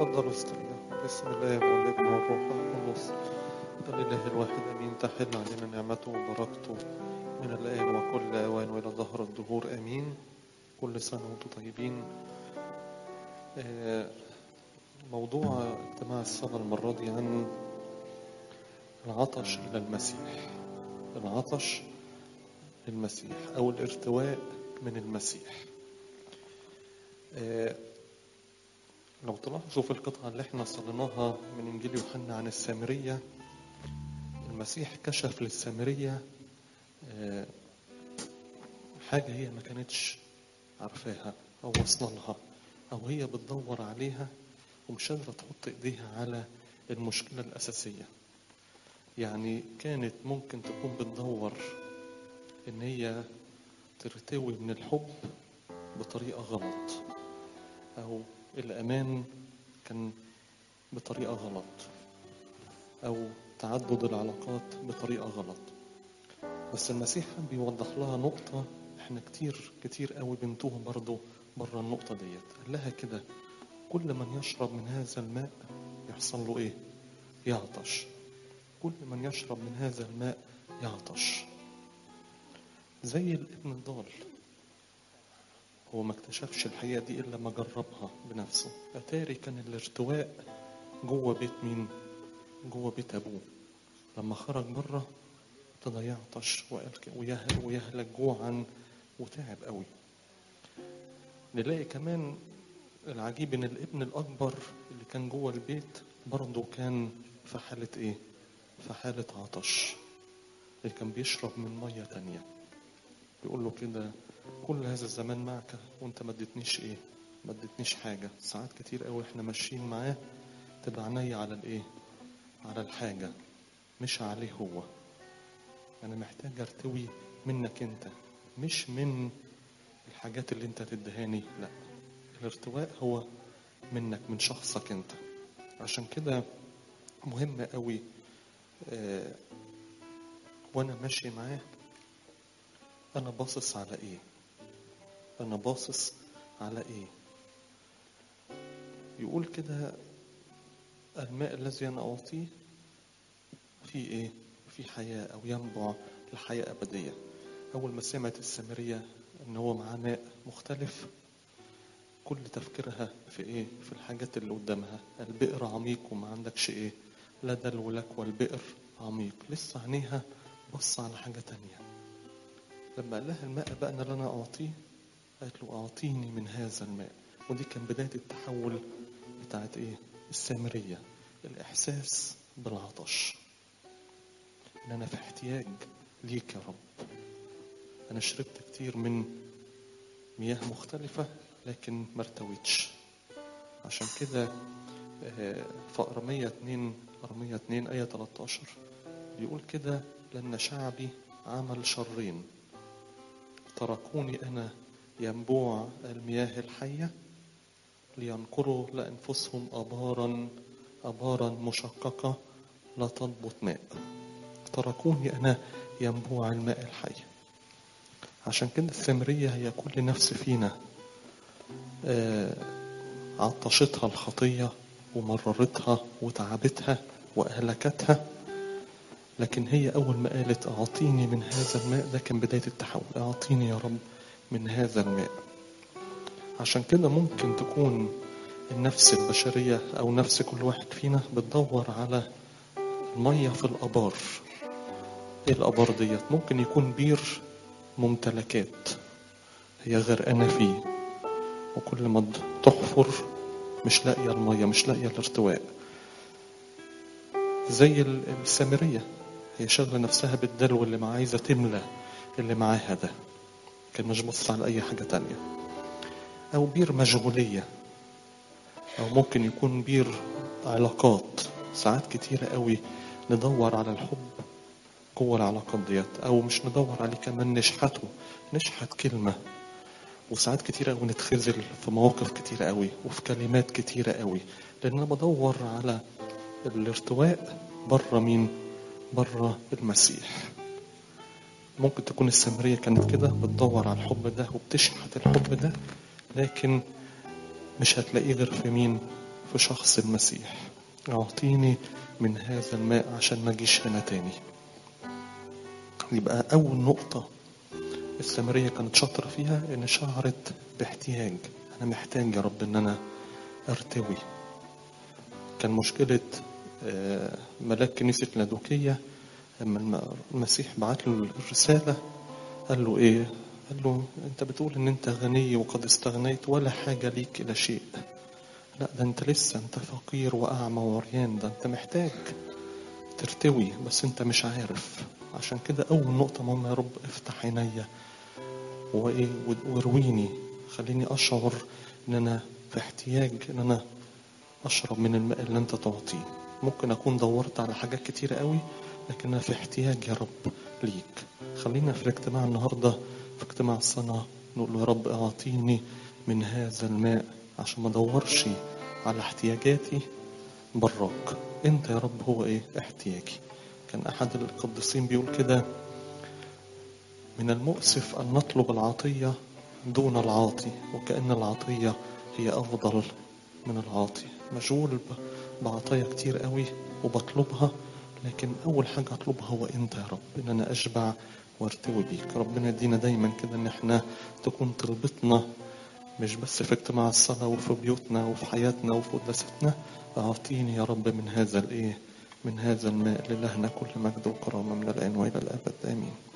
تفضلوا استريحوا بسم الله والابن والروح القدس الإله الواحد أمين تحل علينا نعمته وبركته من الآن وكل أوان وإلى ظهر الدهور أمين كل سنة وأنتم طيبين آه، موضوع اجتماع الصلاة المرة دي عن العطش إلى المسيح العطش للمسيح أو الارتواء من المسيح آه، لو تلاحظوا في القطعة اللي احنا صليناها من إنجيل يوحنا عن السامرية المسيح كشف للسامرية آه، حاجة هي ما كانتش عارفاها أو واصلة لها أو هي بتدور عليها ومش قادرة تحط إيديها على المشكلة الأساسية يعني كانت ممكن تكون بتدور إن هي ترتوي من الحب بطريقة غلط أو الأمان كان بطريقة غلط أو تعدد العلاقات بطريقة غلط بس المسيح حب يوضح لها نقطة احنا كتير كتير قوي بنتوه برضه بره النقطة ديت قال لها كده كل من يشرب من هذا الماء يحصل له ايه يعطش كل من يشرب من هذا الماء يعطش زي الابن الضال هو ما اكتشفش الحقيقة دي إلا ما جربها بنفسه أتاري كان الارتواء جوه بيت مين جوه بيت أبوه لما خرج بره ابتدى يعطش وقال ك- ويهل ويهلك جوعا وتعب قوي نلاقي كمان العجيب ان الابن الاكبر اللي كان جوه البيت برضه كان في حالة ايه في حالة عطش اللي كان بيشرب من مية تانية بيقول له كده كل هذا الزمان معك وانت ما اديتنيش ايه ما اديتنيش حاجة ساعات كتير قوي احنا ماشيين معاه تبقى عينيا على الايه على الحاجة مش عليه هو انا محتاج ارتوي منك انت مش من الحاجات اللي انت تدهاني لا الارتواء هو منك من شخصك انت عشان كده مهم قوي آه وانا ماشي معاه انا باصص على ايه انا باصص على ايه يقول كده الماء الذي انا اعطيه في ايه في حياة او ينبع لحياة ابدية اول ما سمعت السامرية ان هو معاه ماء مختلف كل تفكيرها في ايه في الحاجات اللي قدامها البئر عميق وما عندكش ايه لا دلو لك والبئر عميق لسه عينيها بص على حاجة تانية لما قال لها الماء بقى أنا اللي أنا أعطيه قالت له أعطيني من هذا الماء ودي كان بداية التحول بتاعت إيه السامرية الإحساس بالعطش إن أنا في احتياج ليك يا رب أنا شربت كتير من مياه مختلفة لكن ما ارتويتش عشان كده آه، في أرمية 2 أرمية 2 آية 13 بيقول كده لأن شعبي عمل شرين تركوني أنا ينبوع المياه الحية لينقروا لأنفسهم أبارا أبارا مشققة لا تضبط ماء تركوني أنا ينبوع الماء الحي عشان كده السامرية هي كل نفس فينا آه، عطشتها الخطية ومررتها وتعبتها وأهلكتها لكن هي أول ما قالت أعطيني من هذا الماء ده كان بداية التحول أعطيني يا رب من هذا الماء عشان كده ممكن تكون النفس البشرية أو نفس كل واحد فينا بتدور على المية في الأبار إيه الأبار ديت ممكن يكون بير ممتلكات هي غرقانة فيه وكل ما تحفر مش لاقية المية مش لاقية الارتواء زي ال- السامرية هي شغلة نفسها بالدلو اللي معاه عايزة تملى اللي معاها ده كان مش بص على أي حاجة تانية أو بير مشغولية أو ممكن يكون بير علاقات ساعات كتيرة قوي ندور على الحب جوه العلاقات ديت أو مش ندور عليه كمان نشحته نشحت كلمة وساعات كتيرة قوي نتخزل في مواقف كتيرة قوي وفي كلمات كتيرة قوي لأن أنا بدور على الارتواء بره مين بره المسيح ممكن تكون السامرية كانت كده بتدور على الحب ده وبتشحت الحب ده لكن مش هتلاقيه غير في مين في شخص المسيح أعطيني من هذا الماء عشان ما أجيش هنا تاني يبقى أول نقطة السامرية كانت شاطرة فيها إن شعرت باحتياج أنا محتاج يا رب إن أنا أرتوي كان مشكلة آه، ملاك كنيسة لادوكية لما الم- المسيح بعت له الرسالة قال له إيه؟ قال له أنت بتقول إن أنت غني وقد استغنيت ولا حاجة ليك إلى شيء لا ده أنت لسه أنت فقير وأعمى وعريان ده أنت محتاج ترتوي بس أنت مش عارف عشان كده أول نقطة مهمة يا رب افتح عينيا وإيه وارويني خليني أشعر إن أنا في احتياج إن أنا أشرب من الماء اللي أنت تعطيه ممكن أكون دورت على حاجات كتيرة قوي لكن أنا في احتياج يا رب ليك خلينا في الاجتماع النهاردة في اجتماع الصلاة نقول له يا رب أعطيني من هذا الماء عشان ما أدورش على احتياجاتي براك أنت يا رب هو إيه احتياجي كان أحد القديسين بيقول كده من المؤسف أن نطلب العطية دون العاطي وكأن العطية هي أفضل من العاطي مشغول ب- بعطايا كتير قوي وبطلبها لكن أول حاجة أطلبها هو أنت يا رب إن أنا أشبع وارتوي بيك ربنا يدينا دايما كده إن إحنا تكون طلبتنا مش بس في اجتماع الصلاة وفي بيوتنا وفي حياتنا وفي قداستنا أعطيني يا رب من هذا الإيه من هذا الماء لله كل مجد وكرامة من الآن وإلى الأبد آمين